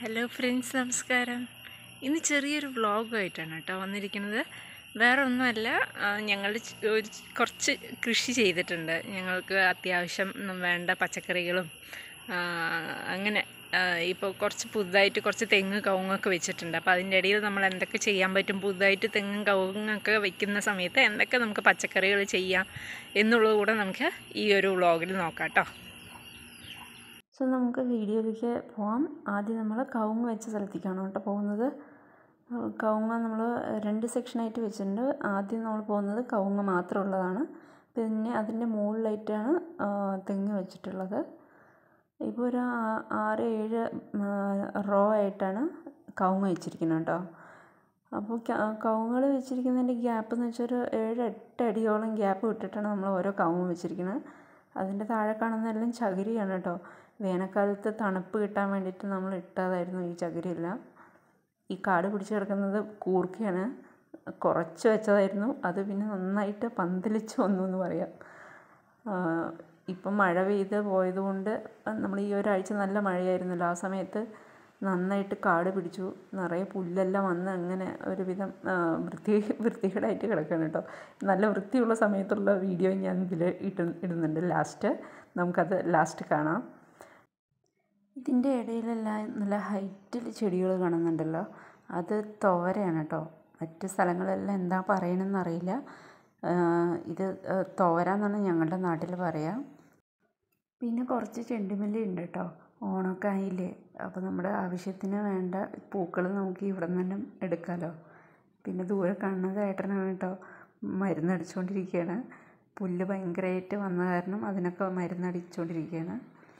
hello friends നമസ്കാരം ഇന്ന് ചെറിയൊരു വ്ളോഗുമായിട്ടാണ് കേട്ടോ വന്നിരിക്കുന്നത് വേറെ ഒന്നുമല്ല ഞങ്ങൾ ഒരു കുറച്ച് കൃഷി ചെയ്തിട്ടുണ്ട് ഞങ്ങൾക്ക് അത്യാവശ്യം വേണ്ട പച്ചക്കറികളും ആ, അങ്ങനെ ഇപ്പോൾ കുറച്ച് പുതുതായിട്ട് കുറച്ച് തെങ്ങ് കവുങ്ങൊക്കെ വെച്ചിട്ടുണ്ട് അപ്പോൾ അതിൻ്റെ ഇടയിൽ നമ്മൾ എന്തൊക്കെ ചെയ്യാൻ പറ്റും പുതുതായിട്ട് തെങ്ങും കവുങ്ങൊക്കെ വെക്കുന്ന സമയത്ത് എന്തൊക്കെ നമുക്ക് പച്ചക്കറികൾ ചെയ്യാം എന്നുള്ളത് കൂടെ നമുക്ക് ഈ ഒരു വ്ളോഗിൽ നോക്കാം കേട്ടോ സോ നമുക്ക് വീഡിയോയിലേക്ക് പോവാം ആദ്യം നമ്മൾ കവുങ്ങ് വെച്ച സ്ഥലത്തേക്കാണ് കേട്ടോ പോകുന്നത് ആ, കവുങ്ങ് നമ്മൾ രണ്ട് സെക്ഷനായിട്ട് വെച്ചിട്ടുണ്ട് ആദ്യം നമ്മൾ പോകുന്നത് കവുങ്ങ് മാത്രമുള്ളതാണ് പിന്നെ അതിൻ്റെ മുകളിലായിട്ടാണ് ആ, തെങ്ങ് വെച്ചിട്ടുള്ളത് ഇപ്പോൾ ഒരു ആ- ആറ് ഏഴ് റോ ആയിട്ടാണ് കവുങ്ങ് വെച്ചിരിക്കുന്നത് കേട്ടോ അപ്പോൾ കവുങ്ങൾ വെച്ചിരിക്കുന്നതിൻ്റെ ഗ്യാപ്പ് എന്ന് വെച്ചാൽ ഒരു ഏഴ് എട്ട് അടിയോളം ഗ്യാപ്പ് വിട്ടിട്ടാണ് നമ്മൾ ഓരോ കവുങ്ങ് വെച്ചിരിക്കുന്നത് അതിൻ്റെ താഴെ കാണുന്നതെല്ലാം ചകിരിയാണ് കേട്ടോ വേനൽക്കാലത്ത് തണുപ്പ് കിട്ടാൻ വേണ്ടിയിട്ട് നമ്മൾ ഇട്ടതായിരുന്നു ഈ ചകിരിയെല്ലാം ഈ കാട് പിടിച്ച് കിടക്കുന്നത് കൂർക്കയാണ് കുറച്ച് വെച്ചതായിരുന്നു അത് പിന്നെ നന്നായിട്ട് പന്തലിച്ച് വന്നു എന്ന് പറയാം ആഹ് ഇപ്പം മഴ പെയ്ത് പോയതുകൊണ്ട് നമ്മൾ ഈ ഒരാഴ്ച നല്ല മഴയായിരുന്നല്ലോ ആ സമയത്ത് നന്നായിട്ട് കാട് പിടിച്ചു നിറയെ പുല്ലെല്ലാം വന്ന് അങ്ങനെ ഒരുവിധം ആഹ് വൃത്തി വൃത്തികേടായിട്ട് കിടക്കുകയാണ് കേട്ടോ നല്ല വൃത്തിയുള്ള സമയത്തുള്ള വീഡിയോ ഞാൻ ഇതിൽ ഇട്ട് ഇടുന്നുണ്ട് ലാസ്റ്റ് നമുക്കത് ലാസ്റ്റ് കാണാം ഇതിൻ്റെ ഇടയിലെല്ലാം നല്ല ഹൈറ്റിൽ ചെടികൾ കാണുന്നുണ്ടല്ലോ അത് തോരയാണ് കേട്ടോ മറ്റ് സ്ഥലങ്ങളെല്ലാം എന്താ പറയണമെന്ന് അറിയില്ല ആഹ് ഇത് ആഹ് തോര എന്നാണ് ഞങ്ങളുടെ നാട്ടിൽ പറയാം പിന്നെ കുറച്ച് ചെണ്ടുമല്ലി ഉണ്ട് കേട്ടോ ഓണമൊക്കെ ആയില്ലേ അപ്പോൾ നമ്മുടെ ആവശ്യത്തിന് വേണ്ട പൂക്കൾ നമുക്ക് ഇവിടെ നിന്ന് തന്നെ എടുക്കാമല്ലോ പിന്നെ ദൂരെ കാണുന്നത് ഏട്ടനാണ് കേട്ടോ മരുന്നടിച്ചുകൊണ്ടിരിക്കുകയാണ് പുല്ല് ഭയങ്കരമായിട്ട് വന്ന കാരണം അതിനൊക്കെ മരുന്നടിച്ചുകൊണ്ടിരിക്കുകയാണ്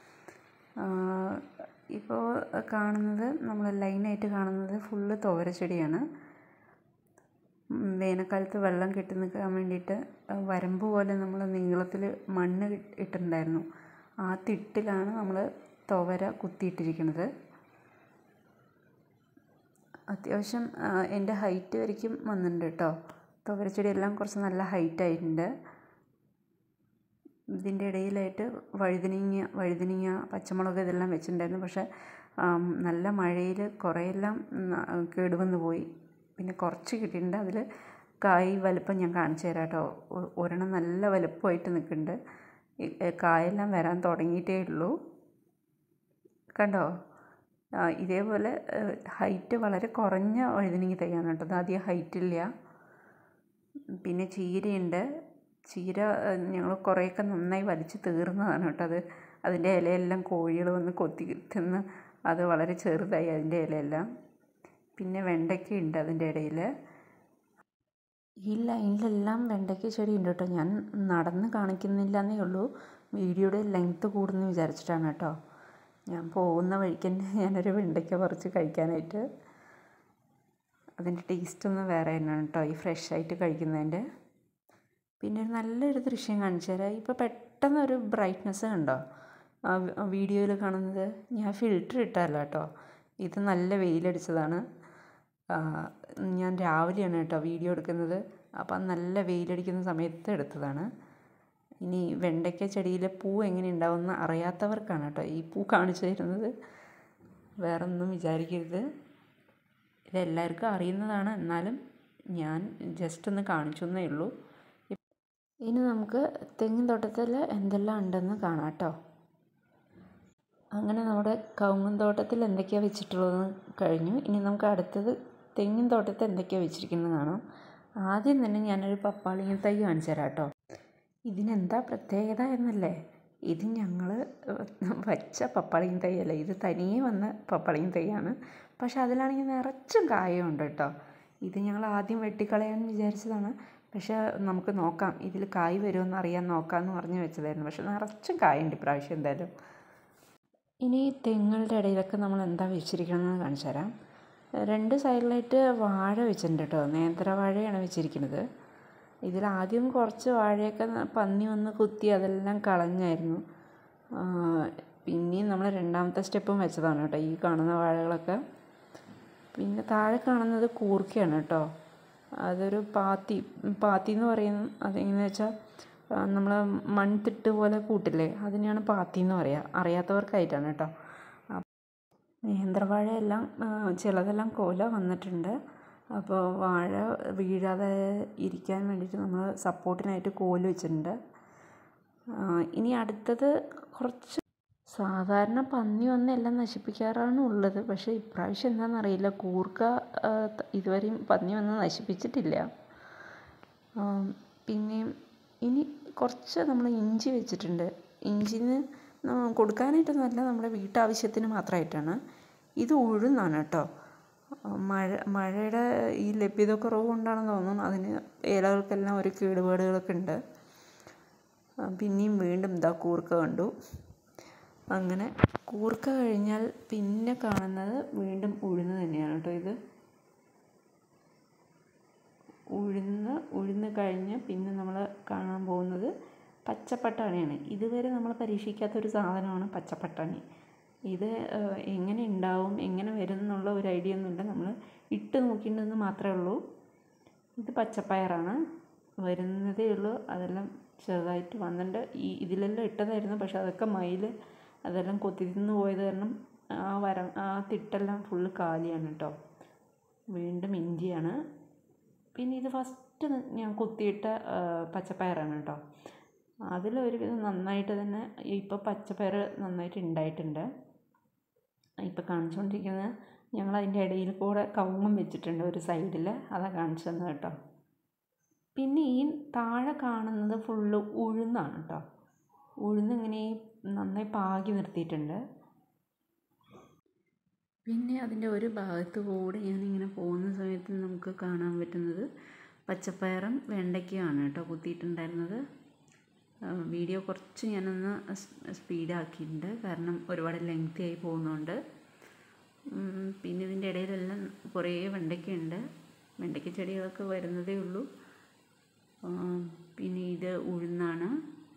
ഇപ്പോൾ കാണുന്നത് നമ്മൾ ലൈനായിട്ട് കാണുന്നത് ഫുള്ള് തോരച്ചെടിയാണ് ഉം, വേനൽക്കാലത്ത് വെള്ളം കെട്ടി നിൽക്കാൻ വേണ്ടിയിട്ട് വരമ്പ് പോലെ നമ്മൾ നീളത്തിൽ മണ്ണ് ഇട്ട് ഇട്ടിട്ടുണ്ടായിരുന്നു ആ തിട്ടിലാണ് നമ്മൾ തുവര കുത്തിയിട്ടിരിക്കുന്നത് അത്യാവശ്യം ആ, എൻ്റെ ഹൈറ്റ് വരയ്ക്കും വന്നിട്ടുണ്ട് കേട്ടോ തുവരച്ചെടി എല്ലാം കുറച്ച് നല്ല ഹൈറ്റ് ആയിട്ടുണ്ട് ഇതിൻ്റെ ഇടയിലായിട്ട് വഴുതനങ്ങ വഴുതനങ്ങ പച്ചമുളക് ഇതെല്ലാം വെച്ചിട്ടുണ്ടായിരുന്നു പക്ഷേ ആം, നല്ല മഴയിൽ കുറേയെല്ലാം ന- കേടുവന്ന് പോയി പിന്നെ കുറച്ച് കിട്ടിയിട്ടുണ്ട് അതിൽ കായ് വലുപ്പം ഞാൻ കാണിച്ചു തരാം കേട്ടോ ഒ- ഒരെണ്ണം നല്ല വലുപ്പമായിട്ട് നിൽക്കുന്നുണ്ട് ഈ, ഏ, കായെല്ലാം വരാൻ തുടങ്ങിയിട്ടേ ഉള്ളൂ കണ്ടോ ആ, ഇതേപോലെ ഹൈറ്റ് വളരെ കുറഞ്ഞ വഴുതനങ്ങ തൈയാണ് കേട്ടോ ഇത് അധികം ഹൈറ്റില്ല പിന്നെ ചീരയുണ്ട് ചീര ഞങ്ങൾ കുറേയൊക്കെ നന്നായി വലിച്ച് തീർന്നതാണ് കേട്ടോ അത് അതിൻ്റെ ഇലയെല്ലാം കോഴികൾ വന്ന് കൊത്തി തിന്ന് അത് വളരെ ചെറുതായി അതിൻ്റെ ഇലയെല്ലാം പിന്നെ വെണ്ടയ്ക്ക ഉണ്ട് അതിൻ്റെ ഇടയിൽ ഈ ലൈനിലെല്ലാം വെണ്ടയ്ക്ക ചെടി ഉണ്ട് കേട്ടോ ഞാൻ നടന്ന് കാണിക്കുന്നില്ല എന്നേ ഉള്ളൂ വീഡിയോയുടെ ലെങ്ത്ത് കൂടുന്നു വിചാരിച്ചിട്ടാണ് കേട്ടോ ഞാൻ പോകുന്ന വഴിക്ക് തന്നെ ഞാനൊരു വെണ്ടയ്ക്ക പറിച്ച് കഴിക്കാനായിട്ട് അതിൻ്റെ ടേസ്റ്റ് ഒന്ന് വേറെ തന്നെയാണ് കേട്ടോ ഈ ഫ്രഷ് ആയിട്ട് കഴിക്കുന്നതിൻ്റെ പിന്നെ ഒരു നല്ലൊരു ദൃശ്യം കാണിച്ചു തരാം ഇപ്പോൾ പെട്ടെന്ന് ഒരു ബ്രൈറ്റ്നെസ് കണ്ടോ ആ വീഡിയോയിൽ കാണുന്നത് ഞാൻ ഫിൽറ്റർ ഇട്ടതല്ല കേട്ടോ ഇത് നല്ല വെയിലടിച്ചതാണ് ആ, ഞാൻ രാവിലെയാണ് കേട്ടോ വീഡിയോ എടുക്കുന്നത് അപ്പം നല്ല വെയിലടിക്കുന്ന സമയത്ത് എടുത്തതാണ് ഇനി വെണ്ടയ്ക്ക ചെടിയിലെ പൂ എങ്ങനെ ഉണ്ടാവുമെന്ന് അറിയാത്തവർക്കാണ് കേട്ടോ ഈ പൂ കാണിച്ചു തരുന്നത് വേറൊന്നും വിചാരിക്കരുത് ഇതെല്ലാവർക്കും അറിയുന്നതാണ് എന്നാലും ഞാൻ ജസ്റ്റ് ഒന്ന് കാണിച്ചു എന്നേ ഉള്ളൂ ഇനി നമുക്ക് തെങ്ങിൻ തോട്ടത്തിൽ എന്തെല്ലാം ഉണ്ടെന്ന് കാണാം കേട്ടോ അങ്ങനെ നമ്മുടെ കവുങ്ങും തോട്ടത്തിൽ എന്തൊക്കെയാണ് വെച്ചിട്ടുള്ളതെന്ന് കഴിഞ്ഞു ഇനി നമുക്ക് അടുത്തത് തെങ്ങിൻ തോട്ടത്തിൽ എന്തൊക്കെയാണ് വെച്ചിരിക്കുന്നത് കാണാം ആദ്യം തന്നെ ഞാനൊരു പപ്പാളിങ്ങ തൈ കാണിച്ചു തരാം കേട്ടോ ഇതിനെന്താ പ്രത്യേകത എന്നല്ലേ ഇത് ഞങ്ങൾ വച്ച പപ്പാളിയും തൈയല്ല ഇത് തനിയെ വന്ന പപ്പാളിയും തൈയാണ് പക്ഷെ അതിലാണെങ്കിൽ നിറച്ചും കായുണ്ട് കേട്ടോ ഇത് ഞങ്ങൾ ആദ്യം വെട്ടിക്കളയാന്ന് വിചാരിച്ചതാണ് പക്ഷെ നമുക്ക് നോക്കാം ഇതിൽ കായ് വരുമെന്ന് അറിയാൻ നോക്കാമെന്ന് പറഞ്ഞ് വെച്ചതായിരുന്നു പക്ഷെ നിറച്ചും കായുണ്ട് ഇപ്രാവശ്യം എന്തായാലും ഇനി തെങ്ങുകളുടെ ഇടയിലൊക്കെ നമ്മൾ എന്താ വെച്ചിരിക്കണമെന്ന് കാണിച്ചു തരാം രണ്ട് സൈഡിലായിട്ട് വാഴ വെച്ചിട്ടുണ്ട് കേട്ടോ നേന്ത്രവാഴയാണ് വെച്ചിരിക്കുന്നത് ഇതിൽ ആദ്യം കുറച്ച് വാഴയൊക്കെ ന- പന്നി വന്ന് കുത്തി അതെല്ലാം കളഞ്ഞായിരുന്നു ആ, പിന്നെയും നമ്മൾ രണ്ടാമത്തെ സ്റ്റെപ്പും വെച്ചതാണ് കേട്ടോ ഈ കാണുന്ന വാഴകളൊക്കെ പിന്നെ താഴെ കാണുന്നത് കൂർക്കയാണ് കേട്ടോ അതൊരു പാത്തി പാത്തി എന്ന് പറയും അതെങ്ങനെയാണെന്ന് വെച്ചാൽ നമ്മൾ മൺതിട്ട് പോലെ കൂട്ടില്ലേ അതിനെയാണ് പാത്തി എന്ന് പറയുക അറിയാത്തവർക്കായിട്ടാണ് കേട്ടോ നേന്ത്രവാഴയെല്ലാം ചിലതെല്ലാം കൊല വന്നിട്ടുണ്ട് അപ്പോൾ വാഴ വീഴാതെ ഇരിക്കാൻ വേണ്ടിയിട്ട് നമ്മൾ സപ്പോർട്ടിനായിട്ട് കോല് വെച്ചിട്ടുണ്ട് ഇനി അടുത്തത് കുറച്ച് സാധാരണ പന്നി വന്ന് എല്ലാം നശിപ്പിക്കാറാണ് ഉള്ളത് പക്ഷേ ഇപ്രാവശ്യം എന്താണെന്നറിയില്ല കൂർക്ക ഇതുവരെയും പന്നി വന്ന് നശിപ്പിച്ചിട്ടില്ല പിന്നെ ഇനി കുറച്ച് നമ്മൾ ഇഞ്ചി വെച്ചിട്ടുണ്ട് ഇഞ്ചിന് കൊടുക്കാനായിട്ടൊന്നുമല്ല നമ്മുടെ വീട്ടാവശ്യത്തിന് മാത്രമായിട്ടാണ് ഇത് ഉഴുന്നാണ് കേട്ടോ മഴ മഴയുടെ ഈ ലഭ്യതക്കുറവ് കൊണ്ടാണെന്ന് തോന്നുന്നു അതിന് ഇലകൾക്കെല്ലാം ഒരു കേടുപാടുകളൊക്കെ ഉണ്ട് പിന്നെയും വീണ്ടും ഇതാ കൂർക്ക കണ്ടു അങ്ങനെ കൂർക്ക കഴിഞ്ഞാൽ പിന്നെ കാണുന്നത് വീണ്ടും ഉഴുന്ന് തന്നെയാണ് കേട്ടോ ഇത് ഉഴുന്ന് ഉഴുന്ന് കഴിഞ്ഞ് പിന്നെ നമ്മൾ കാണാൻ പോകുന്നത് പച്ചപ്പട്ടാണിയാണ് ഇതുവരെ നമ്മൾ പരീക്ഷിക്കാത്തൊരു സാധനമാണ് പച്ചപ്പട്ടാണി ഇത് എങ്ങനെ ഉണ്ടാവും എങ്ങനെ വരും എന്നുള്ള ഒരു ഐഡിയ ഒന്നുമില്ല നമ്മൾ ഇട്ട് നോക്കിയിട്ടുണ്ടെന്ന് മാത്രമേ ഉള്ളൂ ഇത് പച്ചപ്പയറാണ് വരുന്നതേ ഉള്ളൂ അതെല്ലാം ചെറുതായിട്ട് വന്നിട്ടുണ്ട് ഈ ഇതിലെല്ലാം ഇട്ടതായിരുന്നു പക്ഷെ അതൊക്കെ മയിൽ അതെല്ലാം കൊത്തി തിന്ന് പോയത് കാരണം ആ വര ആ തിട്ടെല്ലാം ഫുള്ള് കാലിയാണ് കേട്ടോ വീണ്ടും ഇഞ്ചിയാണ് പിന്നെ ഇത് ഫസ്റ്റ് ഞാൻ കുത്തിയിട്ട പച്ചപ്പയറാണ് കേട്ടോ അതിലൊരുവിധം നന്നായിട്ട് തന്നെ ഇപ്പോൾ പച്ചപ്പയർ നന്നായിട്ട് ഉണ്ടായിട്ടുണ്ട് ഇപ്പോൾ കാണിച്ചുകൊണ്ടിരിക്കുന്നത് ഞങ്ങൾ അതിൻ്റെ ഇടയിൽ കൂടെ കവുങ്ങും വെച്ചിട്ടുണ്ട് ഒരു സൈഡിൽ അതാണ് കാണിച്ചു തന്നത് കേട്ടോ പിന്നെ ഈ താഴെ കാണുന്നത് ഫുള്ള് ഉഴുന്നാണ് കേട്ടോ ഉഴുന്ന് ഇങ്ങനെ നന്നായി പാകി നിർത്തിയിട്ടുണ്ട് പിന്നെ അതിൻ്റെ ഒരു ഭാഗത്ത് കൂടെ ഞാനിങ്ങനെ പോകുന്ന സമയത്ത് നമുക്ക് കാണാൻ പറ്റുന്നത് പച്ചപ്പയറും വെണ്ടയ്ക്കയാണ് കേട്ടോ കുത്തിയിട്ടുണ്ടായിരുന്നത് വീഡിയോ കുറച്ച് ഞാനൊന്ന് സ്പീഡാക്കിയിട്ടുണ്ട് കാരണം ഒരുപാട് ലെങ്തി ആയി പോകുന്നുണ്ട് പിന്നെ ഇതിൻ്റെ ഇടയിലെല്ലാം കുറേ വെണ്ടയ്ക്കയുണ്ട് വെണ്ടയ്ക്ക ചെടികളൊക്കെ വരുന്നതേ ഉള്ളൂ പിന്നെ ഇത് ഉഴുന്നാണ്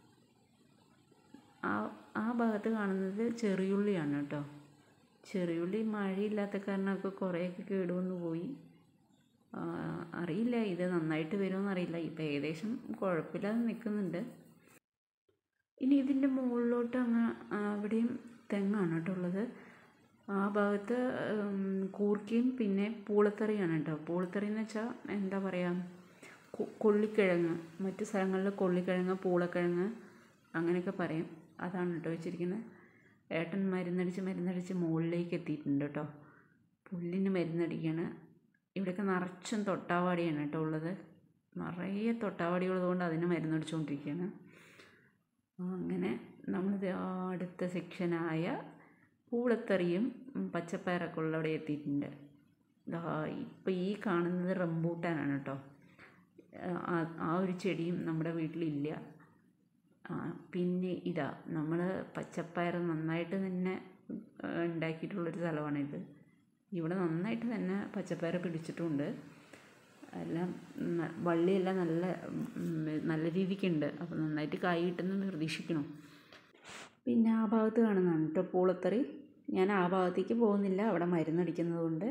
ആ ആ ഭാഗത്ത് കാണുന്നത് ചെറിയുള്ളിയാണ് കേട്ടോ ചെറിയുള്ളി മഴയില്ലാത്ത കാരണമൊക്കെ കുറേയൊക്കെ കേടുവന്ന് പോയി അറിയില്ല ഇത് നന്നായിട്ട് വരുമെന്ന് അറിയില്ല ഇപ്പം ഏകദേശം കുഴപ്പമില്ലാതെ നിൽക്കുന്നുണ്ട് ഇനി ഇതിൻ്റെ മുകളിലോട്ട് അങ്ങ് അവിടെയും തെങ്ങാണ് കേട്ടോ ഉള്ളത് ആ ഭാഗത്ത് കൂർക്കയും പിന്നെ പൂളത്തറിയാണ് കേട്ടോ പൂളത്തറി എന്ന് വെച്ചാൽ എന്താ പറയുക കൊള്ളിക്കിഴങ്ങ് മറ്റ് സ്ഥലങ്ങളിൽ കൊള്ളിക്കിഴങ്ങ് പൂളക്കിഴങ്ങ് അങ്ങനെയൊക്കെ പറയും അതാണ് കേട്ടോ വെച്ചിരിക്കുന്നത് ഏട്ടൻ മരുന്നടിച്ച് മരുന്നടിച്ച് മുകളിലേക്ക് എത്തിയിട്ടുണ്ട് കേട്ടോ പുല്ലിന് മരുന്നടിക്കുകയാണ് ഇവിടെയൊക്കെ നിറച്ചും തൊട്ടാവാടിയാണ് കേട്ടോ ഉള്ളത് നിറയെ തൊട്ടാവാടി ഉള്ളതുകൊണ്ട് അതിന് മരുന്നടിച്ചുകൊണ്ടിരിക്കുകയാണ് അങ്ങനെ നമ്മളിത് അടുത്ത സെക്ഷനായ പൂളത്തറിയും പച്ചപ്പയറൊക്കെ ഉള്ളവിടെ എത്തിയിട്ടുണ്ട് ഇപ്പം ഈ കാണുന്നത് റംബൂട്ടാനാണ് കേട്ടോ ആ ഒരു ചെടിയും നമ്മുടെ വീട്ടിലില്ല പിന്നെ ഇതാ നമ്മൾ പച്ചപ്പയർ നന്നായിട്ട് തന്നെ ഉണ്ടാക്കിയിട്ടുള്ളൊരു സ്ഥലമാണിത് ഇവിടെ നന്നായിട്ട് തന്നെ പച്ചപ്പയർ പിടിച്ചിട്ടുമുണ്ട് എല്ലാം വള്ളിയെല്ലാം നല്ല നല്ല രീതിക്കുണ്ട് അപ്പോൾ നന്നായിട്ട് കായ് കിട്ടുമെന്ന് പ്രതീക്ഷിക്കണം പിന്നെ ആ ഭാഗത്ത് കാണുന്നതാണ് കേട്ടോ പൂളത്തറി ഞാൻ ആ ഭാഗത്തേക്ക് പോകുന്നില്ല അവിടെ മരുന്നടിക്കുന്നത് കൊണ്ട്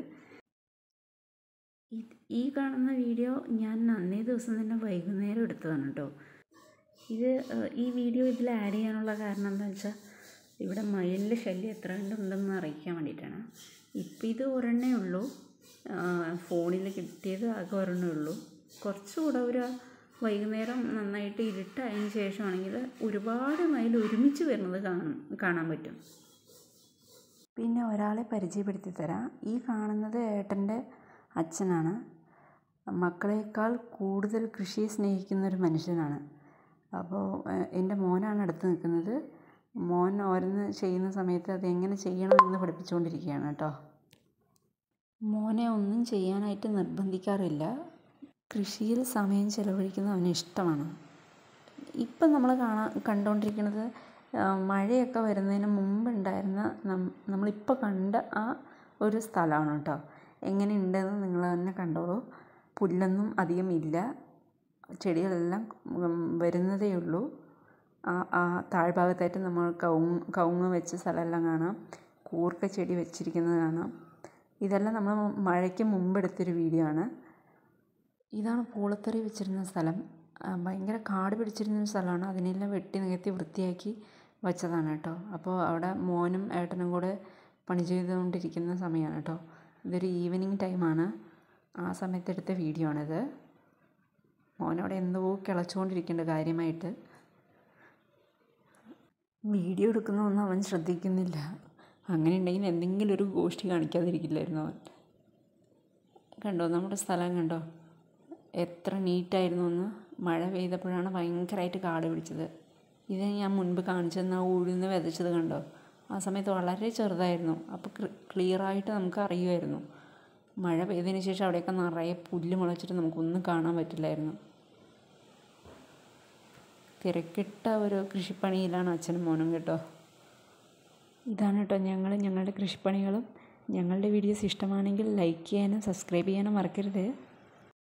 ഈ കാണുന്ന വീഡിയോ ഞാൻ അന്നേ ദിവസം തന്നെ വൈകുന്നേരം എടുത്തതാണ് കേട്ടോ ഇത് ഈ വീഡിയോ ഇതിൽ ആഡ് ചെയ്യാനുള്ള കാരണം എന്താണെന്ന് വെച്ചാൽ ഇവിടെ മയിലിൻ്റെ ശല്യം എത്ര ഉണ്ടെന്ന് അറിയിക്കാൻ വേണ്ടിയിട്ടാണ് ഇപ്പം ഇത് ഒരെണ്ണേ ഉള്ളൂ ഫോണിൽ കിട്ടിയത് ആകെ ഒരെണ്ണേ ഉള്ളൂ കുറച്ചുകൂടെ ഒരു വൈകുന്നേരം നന്നായിട്ട് ഇരുട്ടായതിന് ശേഷമാണെങ്കിൽ ഒരുപാട് മയിൽ ഒരുമിച്ച് വരുന്നത് കാണും കാണാൻ പറ്റും പിന്നെ ഒരാളെ പരിചയപ്പെടുത്തി തരാം ഈ കാണുന്നത് ഏട്ടൻ്റെ അച്ഛനാണ് മക്കളേക്കാൾ കൂടുതൽ കൃഷിയെ സ്നേഹിക്കുന്ന ഒരു മനുഷ്യനാണ് അപ്പോൾ എൻ്റെ മോനാണ് അടുത്ത് നിൽക്കുന്നത് മോൻ ഓരോന്ന് ചെയ്യുന്ന സമയത്ത് അത് എങ്ങനെ ചെയ്യണം എന്ന് പഠിപ്പിച്ചുകൊണ്ടിരിക്കുകയാണ് കേട്ടോ മോനെ ഒന്നും ചെയ്യാനായിട്ട് നിർബന്ധിക്കാറില്ല കൃഷിയിൽ സമയം ചിലവഴിക്കുന്നത് അവന് ഇഷ്ടമാണ് ഇപ്പം നമ്മൾ കാണാൻ കണ്ടുകൊണ്ടിരിക്കുന്നത് മഴയൊക്കെ വരുന്നതിന് മുമ്പുണ്ടായിരുന്ന നമ്മളിപ്പോൾ കണ്ട ആ ഒരു സ്ഥലമാണ് കേട്ടോ എങ്ങനെയുണ്ടെന്ന് നിങ്ങൾ തന്നെ കണ്ടോളൂ പുല്ലൊന്നും അധികം ഇല്ല ചെടികളെല്ലാം വരുന്നതേ ഉള്ളൂ ആ ആ താഴ്ഭാഗത്തായിട്ട് നമ്മൾ കവുങ്ങ് കവുങ്ങ് വെച്ച സ്ഥലമെല്ലാം കാണാം കൂർക്ക ചെടി വെച്ചിരിക്കുന്നത് കാണാം ഇതെല്ലാം നമ്മൾ മഴയ്ക്ക് മുമ്പ് എടുത്തൊരു വീഡിയോ ആണ് ഇതാണ് പൂളത്തറി വെച്ചിരുന്ന സ്ഥലം ഭയങ്കര കാട് പിടിച്ചിരുന്ന ഒരു സ്ഥലമാണ് അതിനെല്ലാം വെട്ടി നികത്തി വൃത്തിയാക്കി വച്ചതാണ് കേട്ടോ അപ്പോൾ അവിടെ മോനും ഏട്ടനും കൂടെ പണി ചെയ്തുകൊണ്ടിരിക്കുന്ന സമയമാണ് കേട്ടോ ഇതൊരു ഈവനിങ് ടൈമാണ് ആ സമയത്ത് എടുത്ത വീഡിയോ ആണിത് മോനവിടെ എന്തോ കിളച്ചുകൊണ്ടിരിക്കുന്നുണ്ട് കാര്യമായിട്ട് വീഡിയോ എടുക്കുന്നതൊന്നും അവൻ ശ്രദ്ധിക്കുന്നില്ല അങ്ങനെ ഉണ്ടെങ്കിൽ എന്തെങ്കിലും ഒരു ഗോഷ്ടി കാണിക്കാതിരിക്കില്ലായിരുന്നു അവൻ കണ്ടോ നമ്മുടെ സ്ഥലം കണ്ടോ എത്ര നീറ്റായിരുന്നു എന്ന് മഴ പെയ്തപ്പോഴാണ് ഭയങ്കരമായിട്ട് കാട് പിടിച്ചത് ഇത് ഞാൻ മുൻപ് കാണിച്ചു തന്ന ഉഴുന്ന് വിതച്ചത് കണ്ടോ ആ സമയത്ത് വളരെ ചെറുതായിരുന്നു അപ്പോൾ ക്ലിയറായിട്ട് നമുക്ക് അറിയുമായിരുന്നു മഴ പെയ്തതിന് ശേഷം അവിടെയൊക്കെ നിറയെ പുല്ല് മുളച്ചിട്ട് നമുക്കൊന്നും കാണാൻ പറ്റില്ലായിരുന്നു തിരക്കിട്ട ഒരു കൃഷിപ്പണിയിലാണ് അച്ഛനും മോനും കേട്ടോ ഇതാണ് കേട്ടോ ഞങ്ങൾ ഞങ്ങളുടെ കൃഷിപ്പണികളും ഞങ്ങളുടെ വീഡിയോസ് ഇഷ്ടമാണെങ്കിൽ ലൈക്ക് ചെയ്യാനും സബ്സ്ക്രൈബ് ചെയ്യാനും മറക്കരുത്